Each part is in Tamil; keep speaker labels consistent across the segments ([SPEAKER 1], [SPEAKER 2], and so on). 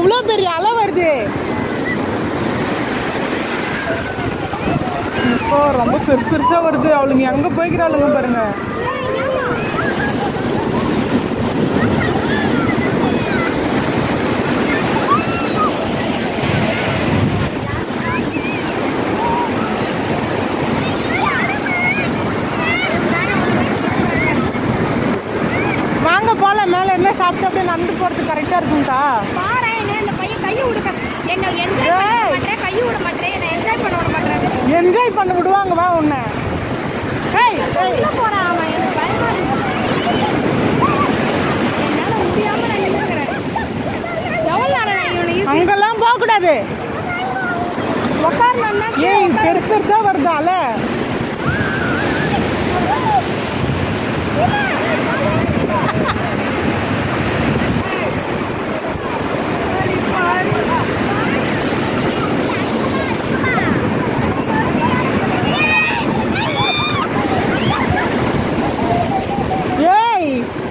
[SPEAKER 1] எவ்வளோ பெரிய அலை வருது இப்போ ரொம்ப பெருசு பெருசா வருது அவளுங்க எங்க போய்க்கிறாளுங்க பாருங்க வாங்க போலாம் மேல என்ன சாப்பிட்டு அப்படியே நடந்து போறது கரெக்டா இருக்கும்க்கா
[SPEAKER 2] பாரேன் என்ன இந்த பையன் கையை விடுக்க என்ன என்ஜாய் பண்ண
[SPEAKER 1] ஏய்.
[SPEAKER 2] மாட்டேன் கையை விட மாட்டேன் என்ன என்ஜாய் பண்ண விட மாட்டேன்
[SPEAKER 1] என்ஜாய் பண்ண விடுவாங்க வா உன்னை ஏய் ஏய்
[SPEAKER 2] உள்ள போறான் அவன் எனக்கு பயமா இருக்கு என்னால முடியாம நான் நின்னுக்கிறேன் எவ்வளவு நேரம் நான் இவனை இழுத்து
[SPEAKER 1] அங்கெல்லாம் போக கூடாது
[SPEAKER 2] உட்காரணும்னா
[SPEAKER 1] ஏய் பெருசு பெருசா வருது அலை ஏய்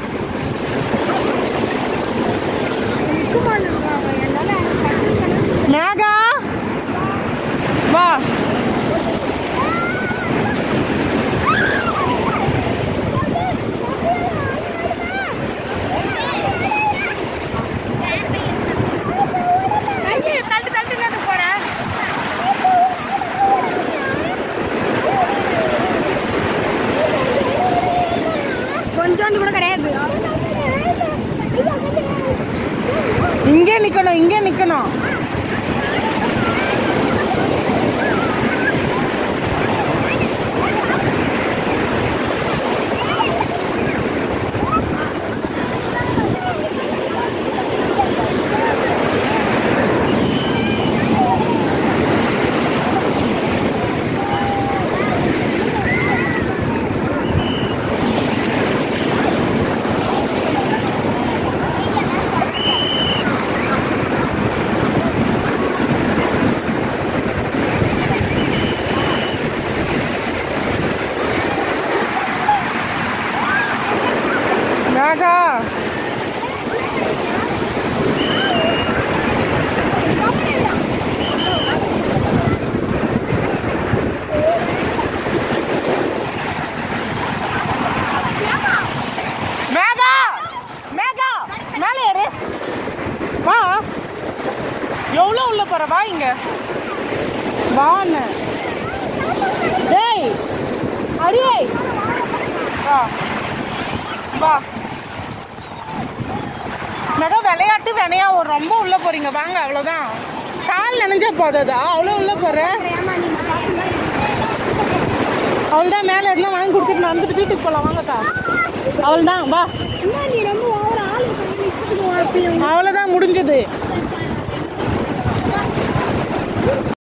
[SPEAKER 2] நிற்குமான்னு அவன் என்னால கண்ணு கண்ணு
[SPEAKER 1] மேகா வா
[SPEAKER 2] கையை தட்டு தட்டு என்ன போற கொஞ்சோண்டு கூட கிடையாது
[SPEAKER 1] இங்கே நிக்கணும் இங்கே நிக்கணும் மேகா மேகா மேகா மேலே ஏறு வா எவ்வளோ உள்ள போற வா இங்க வான்னு டேய் அடியே வா வா மேகா விளையாட்டு வினையா ஒரு ரொம்ப உள்ள போறீங்க வாங்க அவ்வளோதான் கால் நினைஞ்சா போதாதா அவ்வளோ உள்ள போற
[SPEAKER 2] ஏமா நீ பாத்து
[SPEAKER 1] அவள்தான் மேலே இருந்தால் வாங்கி கொடுத்துட்டு நடந்துட்டு வீட்டுக்கு போகலாம் வாங்கக்கா அவள்தான் வா
[SPEAKER 2] என்ன நீ ரொம்ப ஓவர் ஆள் இஷ்டத்துக்கு
[SPEAKER 1] அவ்வளோதான் முடிஞ்சது